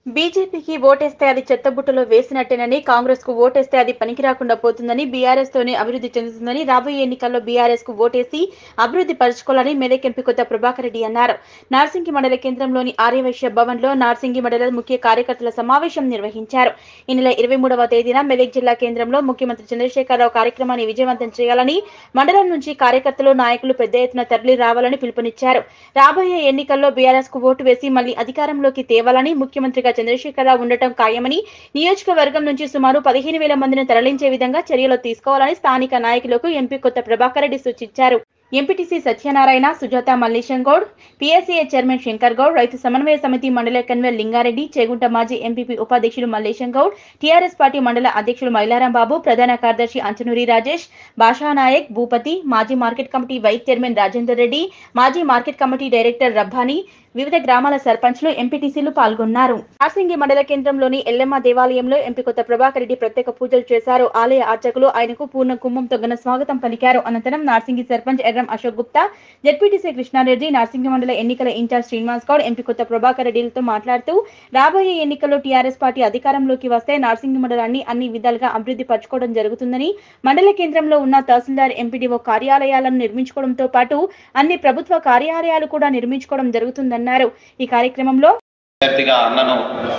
బీజేపీకి ఓటేస్తే అది చెత్తబుట్టలో వేసినట్టేనని కాంగ్రెస్ కు ఓటేస్తే అది పనికి రాకుండా పోతుందని బీఆర్ఎస్ తోనే అభివృద్ధి చెందుతుందని రాబోయే ఎన్నికల్లో బీఆర్ఎస్ కు ఓటేసి అభివృద్ధి పరచుకోవాలని మెదక్ ఎంపీ కొత్త ప్రభాకర్ రెడ్డి అన్నారు నార్సింగి మండల కేంద్రంలోని ఆర్యవైశ్య భవన్ లో నార్సింగి మండల ముఖ్య కార్యకర్తల సమావేశం నిర్వహించారు ఈ నెల ఇరవై మూడవ తేదీన మెదక్ జిల్లా కేంద్రంలో ముఖ్యమంత్రి చంద్రశేఖరరావు కార్యక్రమాన్ని విజయవంతం చేయాలని మండలం నుంచి కార్యకర్తలు నాయకులు పెద్ద ఎత్తున తరలి రావాలని పిలుపునిచ్చారు రాబోయే ఎన్నికల్లో బీఆర్ఎస్ కు ఓటు వేసి మళ్లీ అధికారంలోకి తేవాలని ముఖ్యమంత్రిగా చంద్రశేఖరరావు ఉండటం ఖాయమని నియోజకవర్గం నుంచి సుమారు పదిహేను వేల మందిని తరలించే విధంగా చర్యలు తీసుకోవాలని స్థానిక నాయకులకు ఎంపీ కొత్త ప్రభాకర్ రెడ్డి సూచించారు MPTC Satyanarayana Sujatha Mallesham Goud PSCA chairman Shankar Goud రైతు సమన్వయ సమితి మండల కన్వీనర్ లింగారెడ్డి చేగుంట మాజీ ఎంపీపీ ఉపాధ్యక్షులు మల్లేశం గౌడ్ టీఆర్ఎస్ పార్టీ మండల అధ్యక్షులు మైలారాం బాబు ప్రధాన కార్యదర్శి అంచనూరి రాజేష్ భాషానాయక్ భూపతి మాజీ market committee vice chairman Rajender Reddy మాజీ మార్కెట్ కమిటీ డైరెక్టర్ రబ్బానీ వివిధ గ్రామాల సర్పంచ్లు ఎంపీటీసీలు పాల్గొన్నారు నార్సింగి మండల కేంద్రంలోని ఎల్లమ్మ దేవాలయంలో ఎంపీ కొత్త ప్రభాకర్ రెడ్డి ప్రత్యేక పూజలు చేశారు ఆలయ అర్చకులు ఆయనకు పూర్ణ కుంభంతో ఘన స్వాగతం పలికారు అనంతరం నార్సింగి సర్పంచ్ ఎర్రం అశోక్ గుప్తా జెడ్పీటీసీ కృష్ణారెడ్డి నార్సింగి మండల ఎన్నికల ఇన్ఛార్జ్ శ్రీనివాస్ గౌడ్ ఎంపీ కొత్త ప్రభాకర్ రెడ్డిలతో మాట్లాడుతూ రాబోయే ఎన్నికల్లో టీఆర్ఎస్ పార్టీ అధికారంలోకి వస్తే నార్సింగి మండలాన్ని అన్ని విధాలుగా అభివృద్ధి పరచుకోవడం జరుగుతుందని మండల కేంద్రంలో ఉన్న తహసీల్దార్ ఎంపీడీఓ కార్యాలయాలను నిర్మించుకోవడంతో పాటు అన్ని ప్రభుత్వ కార్యాలయాలు కూడా నిర్మించుకోవడం జరుగుతుందన్నారు ఈ కార్యక్రమంలో విద్యార్థిగా అన్నను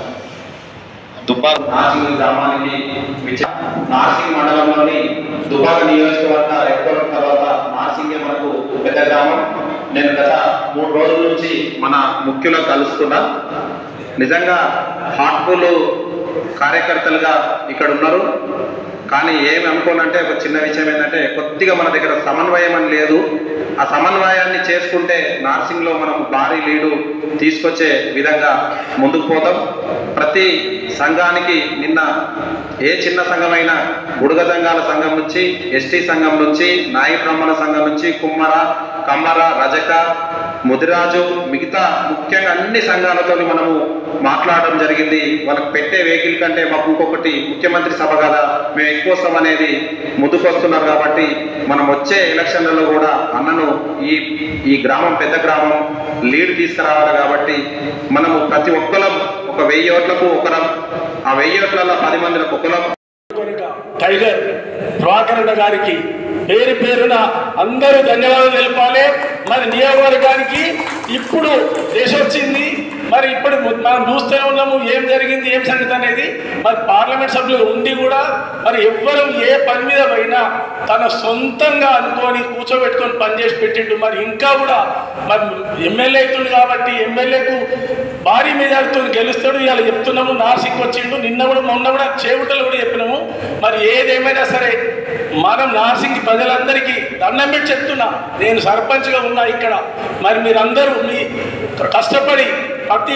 దుబ్బాక నార్సింగ్ గ్రామానికి విచ- నార్సింగ్ మండలంలోని దుబ్బాక నియోజకవర్గ ఎక్కువ తర్వాత నార్సింగే మనకు పెద్ద గ్రామం నేను గత మూడు రోజుల నుంచి మన ముఖ్యులను కలుస్తున్నా నిజంగా హార్ట్ఫుల్ కార్యకర్తలుగా ఇక్కడ ఉన్నారు కానీ ఏమి అనుకోనంటే ఒక చిన్న విషయం ఏంటంటే కొద్దిగా మన దగ్గర సమన్వయం అని లేదు ఆ సమన్వయాన్ని చేసుకుంటే నార్సింగ్లో మనం భారీ లీడు తీసుకొచ్చే విధంగా ముందుకు పోతాం ప్రతి సంఘానికి నిన్న ఏ చిన్న సంఘమైనా బుడగ సంఘాల సంఘం నుంచి ఎస్టీ సంఘం నుంచి నాయి బ్రాహ్మణ సంఘం నుంచి కుమ్మర కమ్మర రజక ముదిరాజు మిగతా ముఖ్యంగా అన్ని సంఘాలతో మనము మాట్లాడడం జరిగింది వాళ్ళకి పెట్టే వెహికల్ కంటే మాకు ఇంకొకటి ముఖ్యమంత్రి సభ కదా మేము ఎక్కువ వస్తాం అనేది ముందుకొస్తున్నారు కాబట్టి మనం వచ్చే ఎలక్షన్లలో కూడా అన్నను ఈ ఈ గ్రామం పెద్ద గ్రామం లీడ్ తీసుకురావాలి కాబట్టి మనము ప్రతి ఒక్కరం ఒక వెయ్యి ఓట్లకు ఒకరం ఆ వెయ్యి ఓట్లలో పది మందిలకు ఒకరం కనుక టైగర్ ప్రభాకరణ గారికి పేరు పేరున అందరూ ధన్యవాదాలు తెలపాలి మరి నియోజకవర్గానికి ఇప్పుడు దేశం వచ్చింది మరి ఇప్పుడు మనం చూస్తూనే ఉన్నాము ఏం జరిగింది ఏం సంగతి అనేది మరి పార్లమెంట్ సభ్యులు ఉండి కూడా మరి ఎవ్వరం ఏ పని మీద పోయినా తన సొంతంగా అనుకొని కూర్చోబెట్టుకొని పనిచేసి పెట్టిండు మరి ఇంకా కూడా మరి ఎమ్మెల్యే అవుతుంది కాబట్టి ఎమ్మెల్యేకు భారీ మెజార్టీతో గెలుస్తాడు ఇవాళ చెప్తున్నాము నార్సింగ్ వచ్చిండు నిన్న కూడా మొన్న కూడా చేవుటలు కూడా చెప్పినాము మరి ఏదేమైనా సరే మనం నార్సింగ్ ప్రజలందరికీ దండం పెట్టి చెప్తున్నా నేను సర్పంచ్గా ఉన్నా ఇక్కడ మరి మీరందరూ మీ కష్టపడి ప్రతి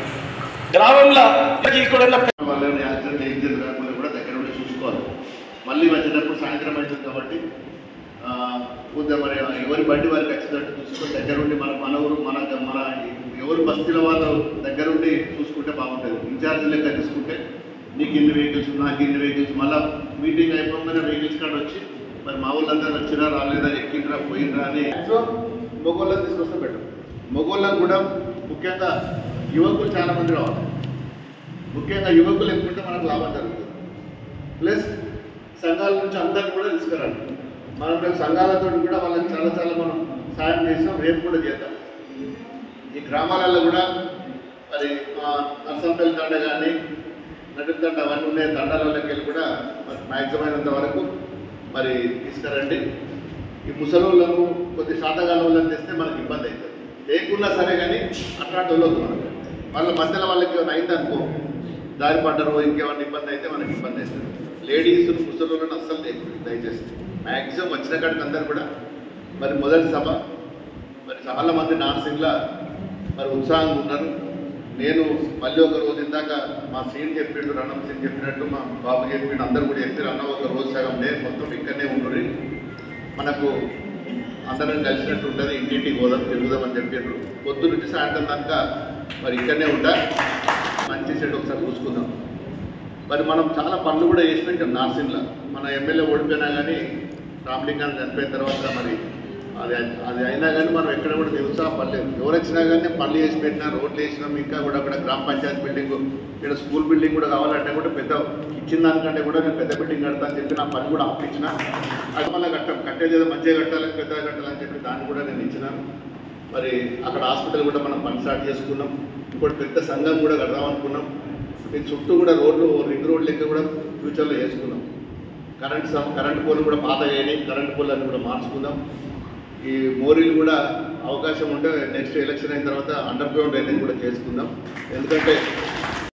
గ్రామంలో ఇక్కడ ఉన్న వాళ్ళని యాక్సిడెంట్ ఏం జరగకుండా కూడా దగ్గర ఉండి చూసుకోవాలి మళ్ళీ వచ్చేటప్పుడు సాయంత్రం అవుతుంది కాబట్టి ఆ, కొద్దిగా మరి ఎవరి బండి వారికి వచ్చేటట్టు చూసుకొని దగ్గర ఉండి మన మన ఊరు మన మన ఎవరు బస్తీల వాళ్ళు దగ్గర ఉండి చూసుకుంటే బాగుంటుంది ఇన్ఛార్జ్ లెక్క తీసుకుంటే నీకు ఇన్ని వెహికల్స్ నాకు ఇన్ని వెహికల్స్ మళ్ళీ మీటింగ్ అయిపోగానే వెహికల్స్ కాడ వచ్చి మరి మా వాళ్ళందరూ వచ్చినా రాలేదా ఎక్కిండ్రా పోయిండ్రా అని సో మొగోళ్ళని తీసుకొస్తే బెటర్ మొగోళ్ళని కూడా ముఖ్యంగా యువకులు చాలా మంది రావాలి ముఖ్యంగా యువకులు ఎక్కుంటే మనకు లాభం జరుగుతుంది ప్లస్ సంఘాల నుంచి అందరిని కూడా తీసుకురండి మనం రేపు సంఘాలతో కూడా వాళ్ళకి చాలా చాలా మనం సాయం చేసాం రేపు కూడా చేద్దాం ఈ గ్రామాలలో కూడా మరి నర్సంపల్లి తండ కానీ నడుపు తండ అవన్నీ ఉన్నాయి తండాలలోకి వెళ్ళి కూడా మరి మ్యాక్సిమైనంత వరకు మరి తీసుకురండి ఈ ముసలోళ్ళకు కొద్ది శాతగాల వాళ్ళని తెస్తే మనకి ఇబ్బంది అవుతుంది లేకున్నా సరే కానీ అట్లాంటి వాళ్ళకు మనకు వాళ్ళ మధ్యలో వాళ్ళకి ఏమైనా అయిందనుకో దారి పడ్డరు ఇంకేమైనా ఇబ్బంది అయితే మనకి ఇబ్బంది అవుతుంది లేడీస్ ముసలోళ్ళని అస్సలు లేకుండా దయచేసి మ్యాక్సిమం వచ్చిన కాడికి అందరు కూడా మరి మొదటి సభ మరి చాలా మంది నార్సింగ్లా మరి ఉత్సాహంగా ఉన్నారు నేను మళ్ళీ ఒక రోజు ఇందాక మా సీన్ చెప్పిండు రణం సింగ్ చెప్పినట్టు మా బాబు చెప్పిండు అందరు కూడా చెప్పారు అన్న ఒక రోజు సగం లేదు మొత్తం ఇక్కడనే ఉండరు మనకు అందరం కలిసినట్టు ఉంటుంది ఇంటింటికి పోదాం తిరుగుదామని చెప్పారు పొద్దు నుంచి సాయంత్రం దాకా మరి ఇక్కడనే ఉంటా మంచి సెట్ ఒకసారి చూసుకుందాం మరి మనం చాలా పనులు కూడా చేసి పెట్టాం నార్సింగ్లో మన ఎమ్మెల్యే ఓడిపోయినా కానీ రామలింగాన్ని చనిపోయిన తర్వాత మరి అది అది అయినా కానీ మనం ఎక్కడ కూడా నిరుత్సాహపడలేదు ఎవరు వచ్చినా కానీ పనులు చేసి పెట్టినా రోడ్లు వేసినాం ఇంకా కూడా అక్కడ గ్రామ పంచాయతీ బిల్డింగ్ ఇక్కడ స్కూల్ బిల్డింగ్ కూడా కావాలంటే కూడా పెద్ద ఇచ్చిన దానికంటే కూడా నేను పెద్ద బిల్డింగ్ కడతా అని చెప్పి నా పని కూడా అప్పించిన అది మళ్ళీ కట్టాం కట్టేది ఏదో మంచిగా కట్టాలి పెద్దగా కట్టాలని చెప్పి దాన్ని కూడా నేను ఇచ్చినాను మరి అక్కడ హాస్పిటల్ కూడా మనం పని స్టార్ట్ చేసుకున్నాం ఇంకోటి పెద్ద సంఘం కూడా కడదాం అనుకున్నాం దీని చుట్టూ కూడా రోడ్లు రింగ్ రోడ్ లెక్క కూడా ఫ్యూచర్లో వేసుకున్నాం కరెంట్ సం- కరెంట్ పోల్ కూడా పాత వేయని కరెంట్ పోల్ అని కూడా మార్చుకుందాం ఈ మోరీలు కూడా అవకాశం ఉంటే నెక్స్ట్ ఎలక్షన్ అయిన తర్వాత అండర్ గ్రౌండ్ డ్రైనేజ్ కూడా చేసుకుందాం ఎందుకంటే